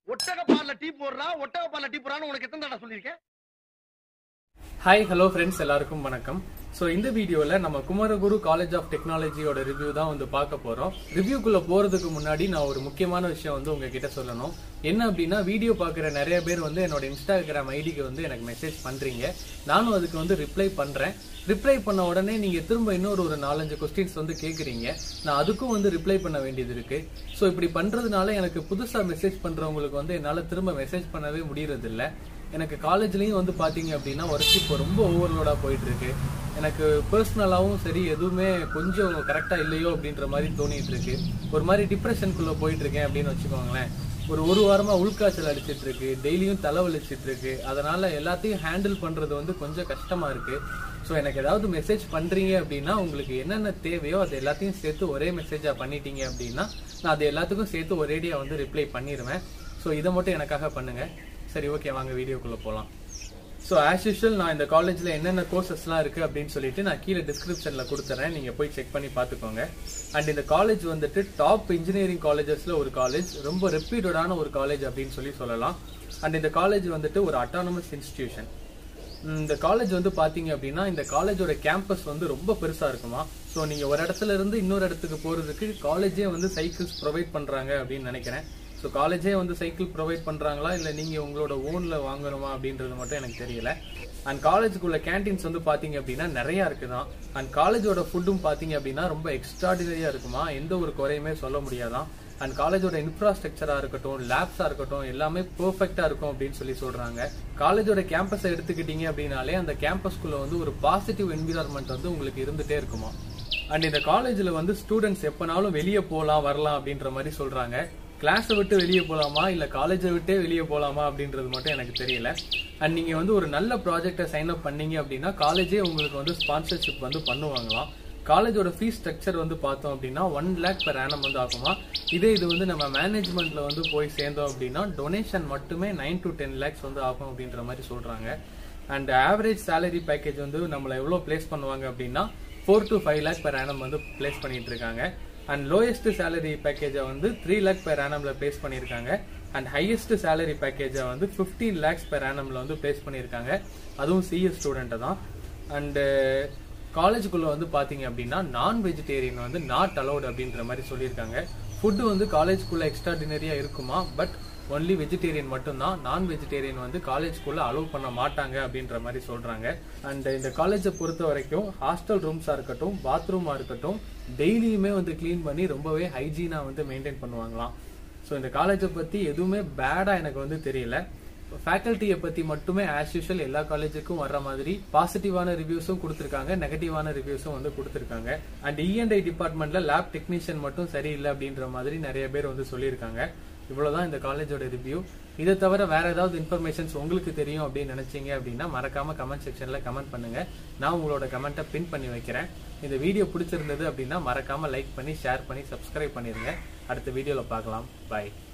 ஒட்டக பால்ல டீ போடுறா ஒட்டக பால்ல டீ போடுறான்னு உனக்கு எத்தனை தடவை சொல்லியிருக்கேன் ஹாய் ஹலோ ஃப்ரெண்ட்ஸ் எல்லாருக்கும் வணக்கம் ஸோ இந்த வீடியோவில் நம்ம குமரகுரு காலேஜ் ஆஃப் டெக்னாலஜியோட ரிவ்யூ தான் வந்து பார்க்க போகிறோம் ரிவ்யூக்குள்ளே போகிறதுக்கு முன்னாடி நான் ஒரு முக்கியமான விஷயம் வந்து உங்ககிட்ட சொல்லணும் என்ன அப்படின்னா வீடியோ பார்க்குற நிறைய பேர் வந்து என்னோட இன்ஸ்டாகிராம் ஐடிக்கு வந்து எனக்கு மெசேஜ் பண்ணுறீங்க நானும் அதுக்கு வந்து ரிப்ளை பண்ணுறேன் ரிப்ளை பண்ண உடனே நீங்கள் திரும்ப இன்னொரு ஒரு நாலஞ்சு கொஸ்டின்ஸ் வந்து கேட்குறீங்க நான் அதுக்கும் வந்து ரிப்ளை பண்ண வேண்டியது இருக்குது ஸோ இப்படி பண்ணுறதுனால எனக்கு புதுசாக மெசேஜ் பண்ணுறவங்களுக்கு வந்து என்னால் திரும்ப மெசேஜ் பண்ணவே முடியறதில்ல எனக்கு காலேஜ்லயும் வந்து பாத்தீங்க அப்படின்னா ஒர்க் இப்போ ரொம்ப ஓவர்லோடா போயிட்டு இருக்கு எனக்கு பர்சனலாவும் சரி எதுவுமே கொஞ்சம் கரெக்டா இல்லையோ அப்படின்ற மாதிரி தோணிட்டு இருக்கு ஒரு மாதிரி டிப்ரெஷனுக்குள்ள போயிட்டு இருக்கேன் அப்படின்னு வச்சுக்கோங்களேன் ஒரு ஒரு வாரமா உள்காய்ச்சல் அடிச்சிட்டு இருக்கு டெய்லியும் தலைவலிச்சிட்டு இருக்கு அதனால எல்லாத்தையும் ஹேண்டில் பண்றது வந்து கொஞ்சம் கஷ்டமா இருக்கு ஸோ எனக்கு ஏதாவது மெசேஜ் பண்றீங்க அப்படின்னா உங்களுக்கு என்னென்ன தேவையோ அது எல்லாத்தையும் சேர்த்து ஒரே மெசேஜா பண்ணிட்டீங்க அப்படின்னா நான் அது எல்லாத்துக்கும் சேர்த்து ஒரேடியா வந்து ரிப்ளை பண்ணிடுவேன் ஸோ இதை மட்டும் எனக்காக பண்ணுங்க சரி ஓகே வாங்க வீடியோக்குள்ள போகலாம் ஸோ ஆஸ் யூஷுவல் நான் இந்த காலேஜில் என்னென்ன கோர்சஸ்லாம் இருக்குது அப்படின்னு சொல்லிட்டு நான் கீழே டிஸ்கிரிப்ஷனில் கொடுத்துறேன் நீங்கள் போய் செக் பண்ணி பார்த்துக்கோங்க அண்ட் இந்த காலேஜ் வந்துட்டு டாப் இன்ஜினியரிங் காலேஜஸில் ஒரு காலேஜ் ரொம்ப ரெப்யூட்டடான ஒரு காலேஜ் அப்படின்னு சொல்லி சொல்லலாம் அண்ட் இந்த காலேஜ் வந்துட்டு ஒரு அட்டானமஸ் இன்ஸ்டிடியூஷன் இந்த காலேஜ் வந்து பாத்தீங்க அப்படின்னா இந்த காலேஜோட கேம்பஸ் வந்து ரொம்ப பெருசா இருக்குமா ஸோ நீங்க ஒரு இடத்துல இருந்து இன்னொரு இடத்துக்கு போறதுக்கு காலேஜே வந்து சைக்கிள்ஸ் ப்ரொவைட் பண்றாங்க அப்படின்னு நினைக்கிறேன் ஸோ காலேஜே வந்து சைக்கிள் ப்ரொவைட் பண்றாங்களா இல்லை நீங்க உங்களோட ஓன்ல வாங்கணுமா அப்படின்றது மட்டும் எனக்கு தெரியல அண்ட் காலேஜுக்குள்ள கேன்டீன்ஸ் வந்து பாத்தீங்க அப்படின்னா நிறைய இருக்குதான் அண்ட் காலேஜோட ஃபுட்டும் பாத்தீங்க அப்படின்னா ரொம்ப எக்ஸ்ட்ராடினரியா இருக்குமா எந்த ஒரு குறையுமே சொல்ல முடியாதான் அண்ட் காலேஜோட இன்ஃப்ராஸ்ட்ரக்சரா இருக்கட்டும் லேப்ஸா இருக்கட்டும் எல்லாமே பெர்ஃபெக்டா இருக்கும் அப்படின்னு சொல்லி சொல்றாங்க காலேஜோட கேம்பஸை எடுத்துக்கிட்டீங்க அப்படின்னாலே அந்த கேம்பஸ்குள்ள வந்து ஒரு பாசிட்டிவ் என்விரான்மெண்ட் வந்து உங்களுக்கு இருந்துட்டே இருக்குமா அண்ட் இந்த காலேஜ்ல வந்து ஸ்டூடெண்ட்ஸ் எப்பனாலும் வெளியே போகலாம் வரலாம் அப்படின்ற மாதிரி சொல்றாங்க கிளாஸை விட்டு வெளியே போகலாமா இல்ல காலேஜை விட்டே வெளியே போகலாமா அப்படின்றது மட்டும் எனக்கு தெரியல அண்ட் நீங்க வந்து ஒரு நல்ல ப்ராஜெக்டை சைன் அப் பண்ணீங்க அப்படின்னா காலேஜே உங்களுக்கு வந்து ஸ்பான்சர்ஷிப் வந்து பண்ணுவாங்களாம் காலேஜோட ஃபீஸ் ஸ்ட்ரக்சர் வந்து பார்த்தோம் அப்படின்னா ஒன் லேக் per annum வந்து ஆகுமா இதே இது வந்து நம்ம மேனேஜ்மெண்ட்ல வந்து போய் சேர்ந்தோம் அப்படின்னா டொனேஷன் மட்டுமே நைன் டு டென் லேக்ஸ் வந்து ஆகும் அப்படின்ற மாதிரி சொல்றாங்க அண்ட் ஆவரேஜ் salary பேக்கேஜ் வந்து நம்மளை எவ்வளோ பிளேஸ் பண்ணுவாங்க அப்படின்னா four to five lakh per annum வந்து பிளேஸ் பண்ணிட்டு இருக்காங்க அண்ட் லோயஸ்ட் salary பேக்கேஜை வந்து த்ரீ லேக் per annumல பிளேஸ் பண்ணியிருக்காங்க அண்ட் ஹையஸ்ட் salary பேக்கேஜை வந்து ஃபிஃப்டீன் லேக்ஸ் per annumல வந்து பிளேஸ் பண்ணியிருக்காங்க அதுவும் சிஎஸ் ஸ்டூடெண்ட்டை தான் அண்டு காலேஜுக்குள்ள வந்து பாத்தீங்க அப்படின்னா நான் வெஜிடேரியன் வந்து நாட் அலௌட் அப்படின்ற மாதிரி சொல்லியிருக்காங்க ஃபுட்டு வந்து காலேஜ்குள்ள எக்ஸ்ட்ராடினரியா இருக்குமா பட் ஒன்லி வெஜிடேரியன் மட்டும்தான் நான் வெஜிடேரியன் வந்து காலேஜ்குள்ள அலோவ் பண்ண மாட்டாங்க அப்படின்ற மாதிரி சொல்றாங்க அண்ட் இந்த காலேஜை பொறுத்த வரைக்கும் ஹாஸ்டல் ரூம்ஸா இருக்கட்டும் பாத்ரூமா இருக்கட்டும் டெய்லியுமே வந்து க்ளீன் பண்ணி ரொம்பவே ஹைஜீனா வந்து மெயின்டைன் பண்ணுவாங்களாம் ஸோ இந்த காலேஜை பத்தி எதுவுமே பேடா எனக்கு வந்து தெரியல ஃபேக்கல்ட்டியை பத்தி மட்டுமே ஆஸ் யூஷுவல் எல்லா காலேஜுக்கும் வர்ற மாதிரி பாசிட்டிவான ரிவ்யூஸும் கொடுத்துருக்காங்க நெகட்டிவான ரிவ்யூஸும் வந்து கொடுத்துருக்காங்க அண்ட் இஎன்ஐ டிபார்ட்மெண்ட்ல லேப் டெக்னீஷியன் மட்டும் சரியில்லை அப்படின்ற மாதிரி நிறைய பேர் வந்து சொல்லியிருக்காங்க இவ்வளவுதான் இந்த காலேஜோட ரிவ்யூ இதை தவிர வேற ஏதாவது இன்ஃபர்மேஷன்ஸ் உங்களுக்கு தெரியும் அப்படின்னு நினைச்சீங்க அப்படின்னா மறக்காம கமெண்ட் செக்ஷன்ல கமெண்ட் பண்ணுங்க நான் உங்களோட கமெண்ட்டை பின் பண்ணி வைக்கிறேன் இந்த வீடியோ பிடிச்சிருந்தது அப்படின்னா மறக்காம லைக் பண்ணி ஷேர் பண்ணி சப்ஸ்கிரைப் பண்ணிருங்க அடுத்த வீடியோல பார்க்கலாம் பை